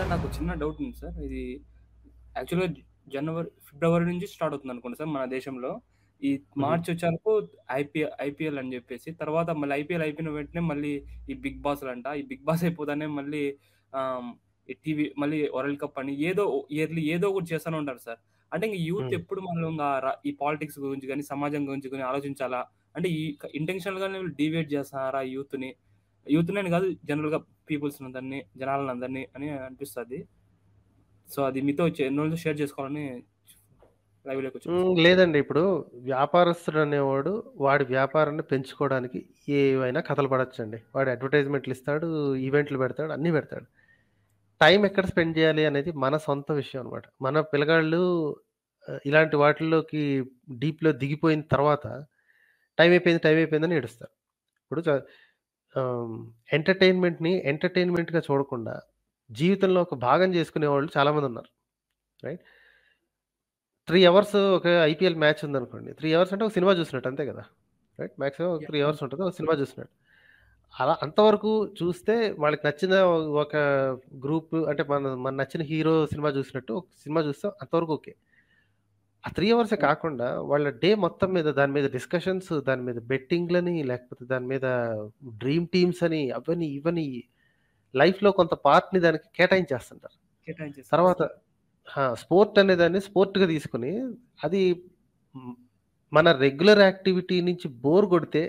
Sir నాకు చిన్న doubt ఉంది సార్. ఇది యాక్చువల్‌గా జనవరి, ఫిబ్రవరి నుంచి స్టార్ట్ అవుతుంది అనుకుంటా సార్ మన దేశంలో. ఈ హుహు. మార్చ్ వచ్చేవరకు ఐపీ ఐపీఎల్ అని జెప్పేసి, తర్వాత మళ్ళీ ఐపీఎల్ అయిపోయిన వెంటనే మళ్ళీ ఈ బిగ్ బాస్‌లంట. ఈ బిగ్ బాస్ అయిపోగానే మళ్ళీ ఆహ్, ఈ టీవీ మళ్ళీ వరల్డ్ కప్ అని ఏదో ఇయర్లీ ఏదో ఒకటి చేస్తూనే ఉంటారు సార్. అంటే ఇంక యూత్ హ్మ్. ఎప్పుడు మనం ఇంగ ర ఈ పాలిటిక్స్ గురించి గాని, సమాజం గురించి గాని ఆలోచించాలా? అంటే ఈ ఇంటెన్షనల్‌గానే వీళ్ళు డీవియేట్ చేస్తున్నారా యూత్‌ని? యూత్‌ని అని కాదు జనరల్‌గా పీపుల్స్‌ని అందరిని, జనాలని అందరిని అని అనిపిస్తది. సో, అది మీతో చే ఎన్నోళ్ళతో షేర్ చేసుకోవాలని లైవ్‌లోకొచ్చాను సార్. హ్మ్. లేదండి. ఇప్పుడు వ్యాపారస్తుడనేవాడు వాడి వ్యాపారాన్ని పెంచుకోవడానికి ఏవైనా కథలు పడొచ్చండి. వాడు అడ్వర్టైజ్‌మెంట్లు ఇస్తాడు, ఈవెంట్లు పెడతాడు, అన్నీ పెడతాడు. టైం ఎక్కడ స్పెండ్ చేయాలి అనేది మన సొంత విషయం అనమాట. మన పిల్లగాళ్ళు ఆహ్, ఇలాంటి వాటిల్లోకి డీప్‌లో దిగిపోయిన తర్వాత టైం అయిపోయింది, టైం అయిపోయిందని ఏడుస్తారు. ఇప్పుడు చ ఆహ్, ఎంటర్‌టైన్‌మెంట్‌ని ఎంటర్‌టైన్‌మెంట్‌గా చూడకుండా జీవితంలో ఒక భాగం చేసుకునేవాళ్ళు చాలామందున్నారు. రైట్? 3 అవర్స్ ఒక ఐపీఎల్ మ్యాచ్ ఉందనుకోండి. 3 అవర్స్ అంటే ఒక సినిమా చూసినట్టు అంతే కదా! రైట్? Maximum yeah! 3 అవును. అవర్స్ ఉంటది. ఒక సినిమా చూసినట్టు. అలా అంతవరకు చూస్తే వాళ్ళకి నచ్చిన ఒక గ్రూప్ అంటే మన మన నచ్చిన హీరో సినిమా చూసినట్టు ఒక సినిమా చూస్తే అంతవరకు ఓకే. ఆ 3 అవర్సే అవును. కాకుండా వాళ్ళ డే మొత్తం మీద దాని మీద డిస్కషన్స్, దాని మీద బెట్టింగ్‌లని లేకపోతే దాని మీద డ్రీమ్ టీమ్స్ అని అవని ఇవని లైఫ్‌లో కొంత పార్ట్‌ని దానికి కేటాయించేస్తుంటారు. కేటాయించేస్తారు. తర్వాత ఆ! స్పోర్ట్ అనేదాన్ని స్పోర్ట్‌గా తీసుకొని అది హ్మ్, మన రెగ్యులర్ యాక్టివిటీ నుంచి బోర్ కొడితే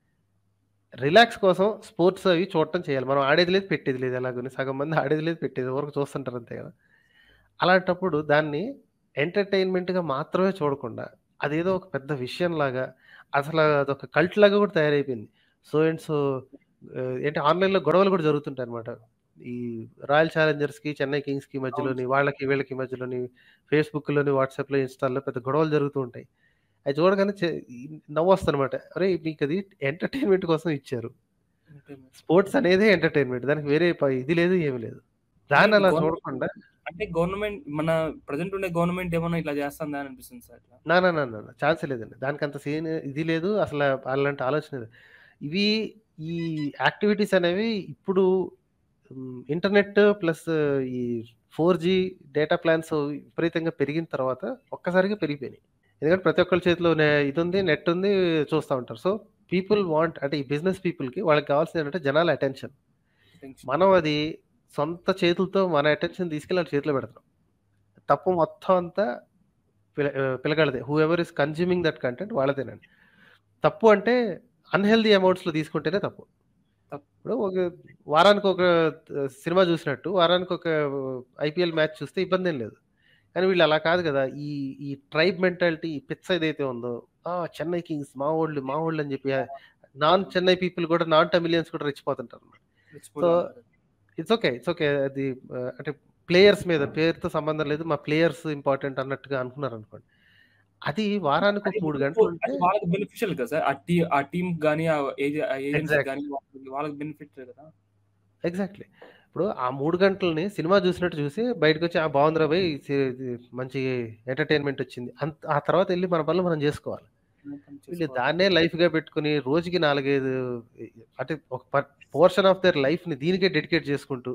రిలాక్స్ కోసం స్పోర్ట్స్ అవి చూడటం చేయాలి. మనం ఆడేది లేదు, పెట్టేది లేదు ఎలాగోని. సగం మంది ఆడేది లేదు, పెట్టేది ఊరక చూస్తుంటారు అంతే కదా! అలాంటప్పుడు దాన్ని ఎంటర్‌టైన్‌మెంట్‌గా మాత్రమే చూడకుండా అదేదో ఒక పెద్ద విషయంలాగా అసల అదొక కల్ట్ లాగా కూడా తయారైపోయింది. సో అండ్ సో ఆహ్, ఏంటి ఆన్‌లైన్‌లో గొడవలు కూడా జరుగుతుంటాయన్నమాట. ఈ రాయల్ ఛాలెంజర్స్‌కి, చెన్నై కింగ్స్‌కి అవును మధ్యలోని సార్. వాళ్ళకి వీళ్ళకి మధ్యలోని ఫేస్‌బుక్‌లోని, వాట్సాప్‌లో, ఇన్‌స్టాలో పెద్ద గొడవలు జరుగుతూ ఉంటాయి. అయి చూడగానే చే నవ్వొస్తదనమాట. అరేయ్! మీకది ఎంటర్‌టైన్‌మెంట్ కోసం ఇచ్చారు. ఎంటర్‌టైన్‌మెంట్. స్పోర్ట్స్ అనేదే ఎంటర్‌టైన్‌మెంట్. దానికి వేరే ప ఇది లేదు, ఏమి లేదు. అంటే దాన్ని అలా గవర్నమెంట్ చూడకుండా అంటే గవర్నమెంట్ మన ప్రెజెంట్ ఉండే గవర్నమెంట్ ఏమన్నా ఇట్లా చేస్తుందా అని అనిపిస్తుంది సార్ ఇట్లా. నా నా నా నా నా ఛాన్సే లేదండి. దానికంత సీన్ ఇది లేదు. అసల అలాంటి ఆలోచన లేదు. ఇవి ఈ యాక్టివిటీస్ అనేవి ఇప్పుడు హ్మ్, ఇంటర్నెట్ ప్లస్ ఈ 4జీ డేటా ప్లాన్స్ విపరీతంగా పెరిగిన తర్వాత ఒక్కసారిగా పెరిగిపోయినాయి. ఎందుకంటే ప్రతి ఒక్కళ్ళ చేతిలో నే ఇదుంది, నెట్ ఉంది చూస్తా ఉంటారు. సో, పీపుల్ వాంట్ అంటే ఈ బిజినెస్ పీపుల్‌కి వాళ్ళకి కావాల్సింది ఏంటంటే జనాల అటెన్షన్. టెన్షన్. మనం అది సొంత చేతులతో మన అటెన్షన్ తీసుకెళ్ళి ఆళ్ళ చేతిలో పెడతాం. తప్పు మొత్తం అంతా పిల్ల ఆహ్, పిల్లగాడిదే. Whoever is consuming that content వాళ్ళదేనండి. తప్పు అంటే అన్‌హెల్తీ అమౌంట్స్‌లో తీసుకుంటేనే తప్పు. తప్ ఇప్పుడు ఒక వారానికి ఒక ఆహ్, సినిమా చూసినట్టు వారానికి ఒక ఐపీఎల్ మ్యాచ్ చూస్తే ఇబ్బందేం లేదు. కానీ వీళ్ళు అలా కాదు కదా! ఈ ఈ ట్రైబ్ మెంటాలిటీ ఈ పిచ్చ ఏదైతే ఉందో ఆ! చెన్నై కింగ్స్ మా వోళ్ళు, మా వోళ్ళు అని చెప్పి నాన్ చెన్నై పీపుల్ కూడా నాన్ టమిలియన్స్ కూడా రెచ్చిపోతుంటారన్నమాట. సో, రెచ్చిపోతూ ఉంటారు. It's okay. It's okay. అది ఆహ్, అంటే ప్లేయర్స్ మీద పేరుతో సంబంధం లేదు. మా ప్లేయర్స్ ఇంపార్టెంట్ అన్నట్టుగా అనుకున్నారనుకోండి. అది వారానికి అది ఒక 3 ఎందుకు గంటలుంటే అది వాళ్ళకి బెనిఫిషియల్ కదా సార్. ఆ టీ ఆ టీమ్‌కి గాని, ఆ ఏజె ఆ ఏజెన్సీకి గాని ఎగ్జాక్ట్‌లీ. వాళ్ళకి వాళ్ళకి బెనిఫిట్ కదా! ఎగ్జాక్ట్‌లీ. ఇప్పుడు ఆ 3 గంటలని సినిమా చూసినట్టు చూసి బయటకొచ్చి ఆ! బావుందిరా బోయ్! సి ఇది మంచి ఎంటర్‌టైన్‌మెంట్ వచ్చింది. అంత్ ఆ తర్వాత ఎళ్లి మన పనులు మనం జేసుకోవాలి. మన పని వీళ్ళు చేసుకోవాలి. దాన్నే లైఫ్‌గా పెట్టుకొని రోజుకి 4, 5 ఇ అంటే ఒక పర్ పోర్షన్ ఆఫ్ దేర్ లైఫ్‌ని దీనికే డెడికేట్ చేసుకుంటూ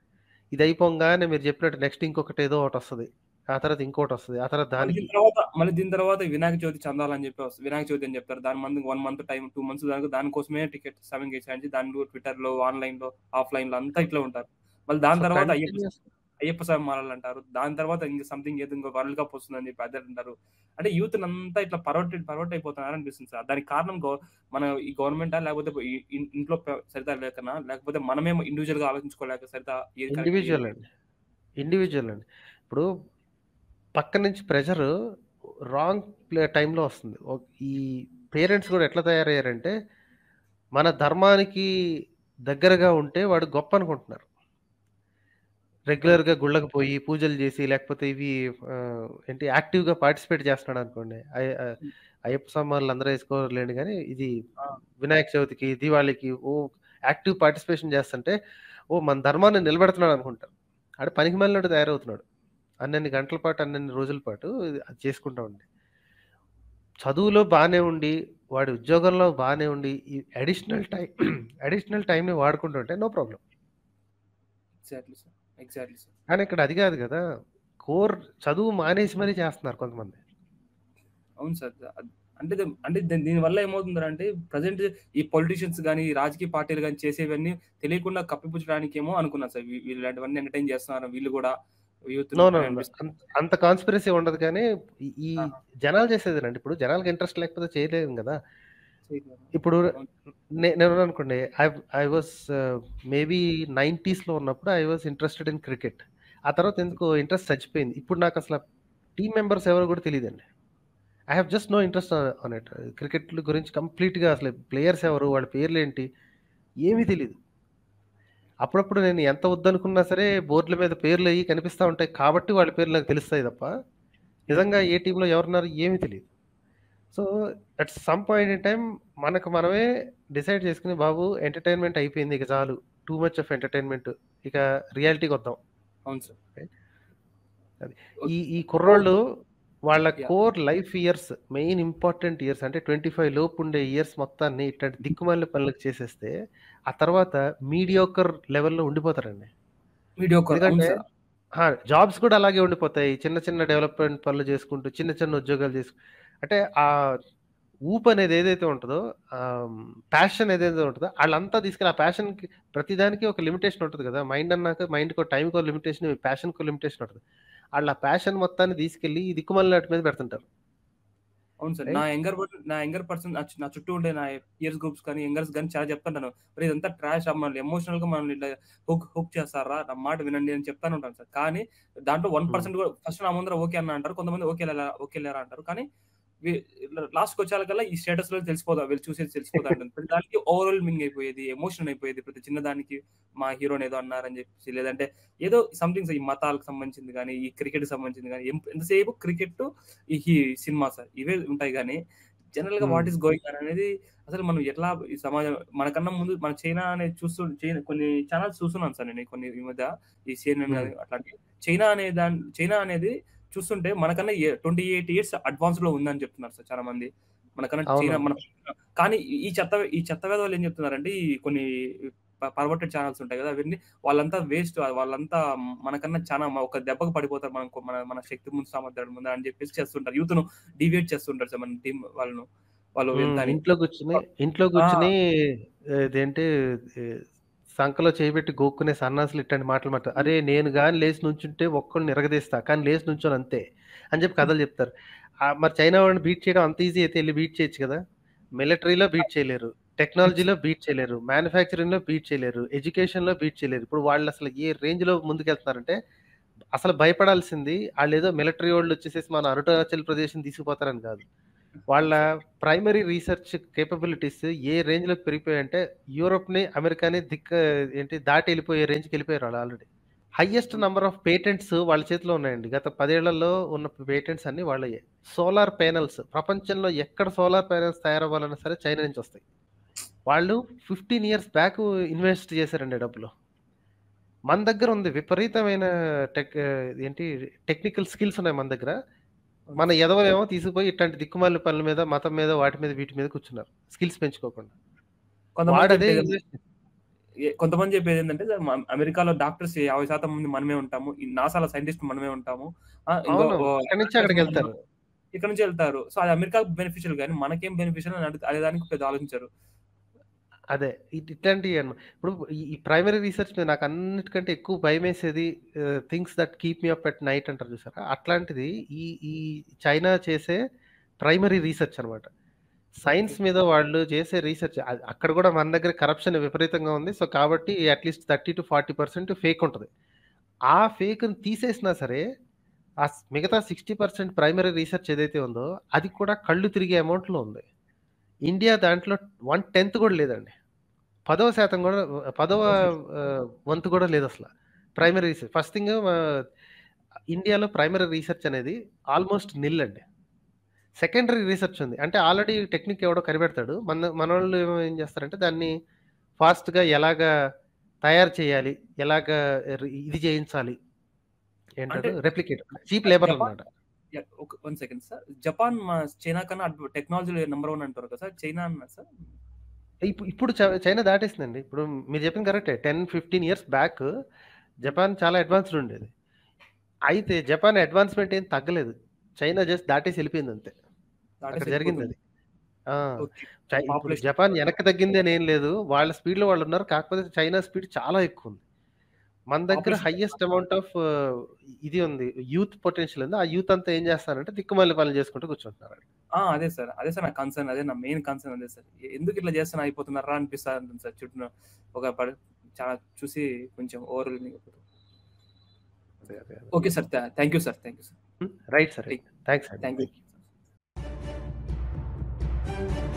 ఇది అయిపోంగానే మీరు చెప్పినట్టు నెక్స్ట్ ఇంకొకటి ఏదో ఒకటొస్తది. ఆ తర్వాత ఇంకోటొస్తది. ఆ తర్వాత మళ్ళీ దానికి దీని తర్వాత మళ్ళీ దీని తర్వాత వినాయక చవితి చందాలని చెప్పి వస్తది. వినాయక చవితి అని చెప్తారు. దాని మందు 1 మంత్ టైమ్, 2 మంత్స్ దాకా దానికోసమే టికెట్ సెవెన్ కేసాయించి దాంట్లో ట్విట్టర్‌లో, ఆన్‌లైన్‌లో, ఆఫ్‌లైన్‌లో అంతా ఇట్లా ఉంటారు. మళ్ళీ దాని సో, తర్వాత అయ్యప్ప కంటిన్యూయస్ అయ్యప్ప స్వామి మాలలంటారు. దాని తర్వాత ఇంక సంథింగ్ ఏదో ఇంకో వరల్డ్ కప్ వస్తుందని చెప్పి అదంటారు. అంటే యూత్‌నంతా ఇట్లా పర్వర్టెడ్ పర్వర్ట్ అయిపోతున్నారనిపిస్తుంది సార్. దానికి కారణం గవ మన ఈ గవర్నమెంటా? లేకపోతే ఇ ఇన్ ఇంట్లో ప సరితా లేకనా? లేకపోతే మనమే ఇండివిడ్యుయల్‌గా ఆలోచించుకోలేక సరితా ఏది కరెక్ట్ ఏది ఇండివిడ్యువల్ అండి. ఇండివిడ్యువల్ అండి. ఇప్పుడు పక్క నుంచి ప్రెషరు రాంగ్ ప్లే టైమ్‌లో వస్తుంది. ఓ ఈ పేరెంట్స్ గూడా ఎట్లా తయారయ్యారంటే, మన ధర్మానికి దగ్గరగా ఉంటే వాడు గొప్ప అనుకుంటున్నారు. రెగ్యులర్‌గా ఓకే. గుళ్ళకి పోయి పూజలు జేసి లేకపోతే ఇవి ఆహ్, ఏంటి యాక్టివ్‌గా పార్టిసిపేట్ చేస్తున్నాడనుకోండి. అయ్ ఆహ్, హ్మ్. అయ్యప్ప స్వామి మాలలు అందరూ ఏసుకోరులేండి గానీ, ఇది ఆ! వినాయక చవితికి, దీవాళికి ఓహ్! యాక్టివ్ పార్టిసిపేషన్ చేస్తుంటే, ఓహ్! మన ధర్మాన్ని నిలబెడుతున్నాడు అనుకుంటారు. ఆడు పనికిమాలినోడు తయారవుతున్నాడు. అన్నన్ని గంటల పాటు, అన్నన్ని రోజుల పాటు అది చేసుకుంటా ఉండి. చదువులో బానే ఉండి, వాడి ఉద్యోగంలో బానే ఉండి, ఈ అడిషనల్ టైమ్ అడిషనల్ టైమ్‌ని వాడుకుంటుంటే no problem. Exactly sir exactly sir కానీ ఇక్కడ అది కాదు కదా కోర్ చదువు మానేసి మరీ చేస్తున్నారు కొంతమంది అవును సార్ అద్- అంటే ద- అంటే దీని దీనివల్ల ఏమవుతుందంటే ప్రజెంట్ ఈ పొలిటీషియన్స్ కానీ ఈ రాజకీయ పార్టీలు కానీ చేసేవన్నీ తెలియకుండా కప్పిపుచ్చడానికి ఏమో అనుకున్నాను సార్ వీ- వీళ్ళు ఇలాంటివన్నీ ఎంటర్టైన్ చేస్తున్నారు వీళ్ళు కూడా యూత్ నో నో అంత కాన్స్పిరసీ ఉండదు కానీ ఈ- ఈ ఆహా. జనాలు చేసేదేనండి ఇప్పుడు జనాలకు ఇంట్రెస్ట్ లేకపోతే చేయలేము కదా ఇప్పుడు నే- నేను అనుకోండి ఐ ఐ వాస్ మేబీ నైంటీస్లో ఉన్నప్పుడు I was interested in cricket ఆ తర్వాత ఎందుకు ఇంట్రెస్ట్ చచ్చిపోయింది ఇప్పుడు నాకు అసలు టీం మెంబర్స్ ఎవరు కూడా తెలియదండి I have just no interest on it cricket గురించి కంప్లీట్గా అసలు ప్లేయర్స్ ఎవరు వాళ్ళ పేర్లు ఏంటి ఏమీ తెలియదు అప్పుడప్పుడు నేను ఎంత వద్దనుకున్నా సరే బోర్డుల మీద పేర్లు అయ్యి కనిపిస్తూ ఉంటాయి కాబట్టి వాళ్ళ పేర్లు నాకు తెలుస్తాయి తప్ప నిజంగా ఏ టీంలో ఎవరున్నారు ఏమీ తెలియదు so at some point in time మనకు మనమే డిసైడ్ చేసుకుని బాబు ఎంటర్టైన్మెంట్ అయిపోయింది ఇక చాలు టూ మచ్ ఆఫ్ ఎంటర్టైన్మెంట్ ఇక రియాలిటీకి వద్దాం అవును సార్ ఈ ఈ కుర్రోళ్ళు వాళ్ళ Yeah. Core life years main important years అంటే ట్వంటీ ఫైవ్ లోపు ఉండే ఇయర్స్ మొత్తాన్ని ఇట్లాంటి దిక్కుమాలిన పనులకు చేసేస్తే ఆ తర్వాత మీడియోకర్ లెవెల్లో ఉండిపోతారండి వీడియో అవును ఎందుకంటే సార్ జాబ్స్ కూడా అలాగే ఉండిపోతాయి చిన్న చిన్న డెవలప్మెంట్ పనులు చేసుకుంటూ చిన్న చిన్న ఉద్యోగాలు చేసుకు అంటే ఆ ఊపు అనేది ఏదైతే ఉంటుందో ప్యాషన్ ఏదైతే ఉంటుందో వాళ్ళంతా తీసుకెళ్ళి ఆ ప్యాషన్కి ప్రతిదానికి ఒక లిమిటేషన్ ఉంటుంది కదా మైండ్ అన్నాక మైండ్కి ఒక టైంకి ఒక లిమిటేషన్ ప్యాషన్కి ఒక లిమిటేషన్ ఉంటుంది వాళ్ళ ప్యాషన్ మొత్తాన్ని తీసుకెళ్ళి ఈ దిక్కుమల్లి వాటి మీద పెడుతుంటారు అవును సార్ Right? నా యంగర్ నా యంగర్ పర్సన్ నా చుట్టూ ఉండే నా ఇయర్స్ గ్రూప్స్ కానీ యంగర్స్ కానీ చాలా చెప్తుంటాను మరి ఇదంతా ట్రాష్ మనల్ని ఎమోషనల్ గా మనల్ని ఇట్లా హుక్ హుక్ చేస్తారా నా మాట వినండి అని చెప్తాను ఉంటాను సార్ కానీ దాంట్లో వన్ Hmm. పర్సెంట్ కూడా ఫస్ట్ నా ముందర ఓకే అన్న అంటారు కొంతమంది ఓకే లేరా ఓకే లేరా అంటారు కానీ లాస్ట్ వచ్చేకల్లా ఈ స్టేటస్ లో తెలిసిపోదా వీళ్ళు చూసేది తెలిసిపోతా ఉంటుంది ప్రతి దానికి ఓవరాల్ మింగ్ అయిపోయేది ఎమోషన్ అయిపోయేది ప్రతి చిన్న దానికి మా హీరోని ఏదో అన్నారని చెప్పేసి లేదంటే ఏదో సంథింగ్ ఈ మతాలకు సంబంధించింది కానీ ఈ క్రికెట్ సంబంధించింది కానీ ఎం- ఎంతసేపు క్రికెట్ ఈ హీ- సినిమా సార్ ఇవే ఉంటాయి కానీ జనరల్ గా Hmm. వాట్ ఈస్ గోయింగ్ అనేది అసలు మనం ఎట్లా ఈ సమాజం మనకన్నా ముందు మన చైనా అనేది చూస్తూ చైనా కొన్ని ఛానల్స్ చూస్తున్నాను సార్ నేను కొన్ని ఈ మధ్య ఈ సిఎన్ఎన్ Hmm. అట్లాంటి చైనా అనే దాని చైనా అనేది చూస్తుంటే మనకన్నా ట్వంటీ ఎయిట్ ఇయర్స్ అడ్వాన్స్ లో ఉందని చెప్తున్నారు సార్ చాలా మంది మనకన్నా అవును. చైనా మన కానీ ఈ చెత్త ఈ చెత్త వేదవాళ్ళు ఏం చెప్తున్నారంటే ఈ కొన్ని పర్వర్టెడ్ ఛానల్స్ ఉంటాయి కదా అవన్నీ వాళ్ళంతా వేస్ట్ వాళ్ళంతా మనకన్నా చాలా మ- ఒక దెబ్బకు పడిపోతారు మనం మన మన శక్తి ముందు సామర్థ్యాల ముందు అని చెప్పేసి చేస్తుంటారు యూత్ ను డివేట్ చేస్తుంటారు సార్ మన టీం వాళ్ళను వాళ్ళు ఉమ్, ఎంత అని ఇంట్లో కూర్చుని ఇంట్లో కూర్చుని ఇదేంటి ఏ, సంకలో చేయబెట్టి గోక్కునే సన్నాసులు ఇట్లాంటి మాటలు మాట అరే నేను కానీ లేచి నుంచుంటే ఒక్కడిని ఎరగదీస్తా కానీ లేచి నుంచోని అంతే అని చెప్పి కథలు చెప్తారు ఆ, మరి చైనా వాడిని బీట్ చేయడం అంత ఈజీ అయితే వెళ్ళి బీట్ చేయొచ్చు కదా మిలిటరీలో బీట్ చేయలేరు టెక్నాలజీలో బీట్ చేయలేరు మ్యానుఫ్యాక్చరింగ్ లో బీట్ చేయలేరు ఎడ్యుకేషన్ లో బీట్ చేయలేరు ఇప్పుడు వాళ్ళు అసలు ఏ రేంజ్ లో ముందుకెళ్తున్నారంటే అసలు భయపడాల్సింది వాళ్ళు ఏదో మిలిటరీ వాళ్ళు వచ్చేసేసి మన అరుణాచల్ ప్రదేశ్ తీసుకుపోతారని కాదు వాళ్ళ ప్రైమరీ రీసెర్చ్ కేపబిలిటీస్ ఏ రేంజ్ లోకి పెరిగిపోయాయంటే యూరోప్ ని అమెరికాని దిక్క ఏంటి దాటి వెళ్ళిపోయే రేంజ్కి వెళ్ళిపోయారు వాళ్ళు already highest number of patents వాళ్ళ చేతిలో ఉన్నాయండి గత పదేళ్లలో ఉన్న పేటెంట్స్ అన్ని వాళ్ళయే సోలార్ ప్యానెల్స్ ప్రపంచంలో ఎక్కడ సోలార్ ప్యానెల్స్ తయారవ్వాలన్నా సరే చైనా నుంచి వస్తాయి వాళ్ళు ఫిఫ్టీన్ ఇయర్స్ బ్యాక్ ఇన్వెస్ట్ చేశారండి డబ్బులు మన దగ్గర ఉంది విపరీతమైన టెక్ ఏంటి టెక్నికల్ స్కిల్స్ ఉన్నాయి మన దగ్గర మన ఎదవలేమో తీసుకుపోయి ఇట్లాంటి దిక్కుమాలిన పనుల మీద మతం మీద వాటి మీద వీటి మీద కూర్చున్నారు స్కిల్స్ పెంచుకోకుండా కొంతమంది వాడదే చెప్పేది ఏ- కొంతమంది చెప్పేది ఏంటంటే సార్ మ- అమెరికాలో డాక్టర్స్ యాభై శాతం మంది మనమే ఉంటాము ఈ నాసాల సైంటిస్ట్ మనమే ఉంటాము ఆ, ఇంకో అవును ఓ- ఇక్కడి నుంచి అక్కడికి వెళ్తారు ఇక్కడ నుంచి వెళ్తారు సో అది అమెరికా బెనిఫిషియల్ కానీ మనకేం బెనిఫిషియల్ అని అడిగి- అనే దానికి పెద్ద ఆలోచించారు అదే ఇట్- ఇట్లాంటివి అన్నమాట ఇప్పుడు ఈ- ఈ ప్రైమరీ రీసెర్చ్ మీద నాకు అన్నిటికంటే ఎక్కువ భయం వేసేది things that keep me up at night అంటారు చూసారా అట్లాంటిది ఈ ఈ చైనా చేసే ప్రైమరీ రీసెర్చ్ అన్నమాట సైన్స్ మీద వాళ్ళు చేసే రీసెర్చ్ అక్కడ కూడా మన దగ్గర కరప్షన్ విపరీతంగా ఉంది సో కాబట్టి at least thirty to forty percent fake ఉంటుంది ఆ ఫేక్ని తీసేసినా సరే ఆ స్- మిగతా సిక్స్టీ పర్సెంట్ ప్రైమరీ రీసెర్చ్ ఏదైతే ఉందో అది కూడా కళ్ళు తిరిగే అమౌంట్లో ఉంది ఇండియా దాంట్లో వన్ టెన్త్ కూడా లేదండి పదవ శాతం కూడా పదవ ఆ, వంతు కూడా లేదు అసలు ప్రైమరీ రీసెర్చ్ ఫస్ట్ థింగ్ ఇండియాలో ప్రైమరీ రీసెర్చ్ అనేది ఆల్మోస్ట్ నిల్ అండి సెకండరీ రీసెర్చ్ ఉంది అంటే ఆల్రెడీ టెక్నిక్ ఎవడో కనిపెడతాడు మన మన వాళ్ళు ఏమో- ఏం చేస్తారంటే దాన్ని ఫాస్ట్గా ఎలాగా తయారు చేయాలి ఎలాగా రి- ఇది చేయించాలి ఏంటంటే అంటే- రెప్లికేట్ చీప్ లేబర్ జపాన్- అనమాట వన్ సెకండ్ సార్ జపాన్ మా చైనా కన్నా టెక్నాలజీ నెంబర్ వన్ అంటారు కదా సార్ చైనా అన్న సార్ ఇప్పుడు ఇప్పుడు చ- చైనా దాటేసిందండి ఇప్పుడు మీరు చెప్పింది కరెక్టే ten fifteen years back Japan చాలా అడ్వాన్స్డ్ ఉండేది అయితే జపాన్ అడ్వాన్స్మెంట్ ఏం తగ్గలేదు చైనా జస్ట్ దాటేసి వెళ్ళిపోయింది అంతే దాటేసి అక్కడ జరిగింది వెళ్ళిపోతుంది. అది ఆ, ఓకే. చై- ఇప్పుడు Population. జపాన్ వెనక్కి తగ్గింది అని ఏం లేదు వాళ్ళ స్పీడ్ లో వాళ్ళు ఉన్నారు కాకపోతే చైనా స్పీడ్ చాలా ఎక్కువ ఉంది మన దగ్గర Population. హైయెస్ట్ అమౌంట్ ఆఫ్ ఇది ఉంది యూత్ పొటెన్షియల్ ఉంది ఆ యూత్ అంతా ఏం చేస్తారంటే దిక్కుమాలి పనులు చేసుకుంటూ కూర్చుంటున్నారు ఆ, అదే సార్ అదే సార్ నా కన్సర్న్ అదే నా మెయిన్ కన్సర్న్ అదే సార్ ఎ- ఎందుకు ఇట్లా చేస్తాను అయిపోతున్నారా అనిపిస్తా ఉంటుంది సార్ చుట్టూ ఒక పడ- చాలా చూసి కొంచెం over okay sir thank you sir thank you sir right సరే థ్యాంక్స్ థ్యాంక్ యూ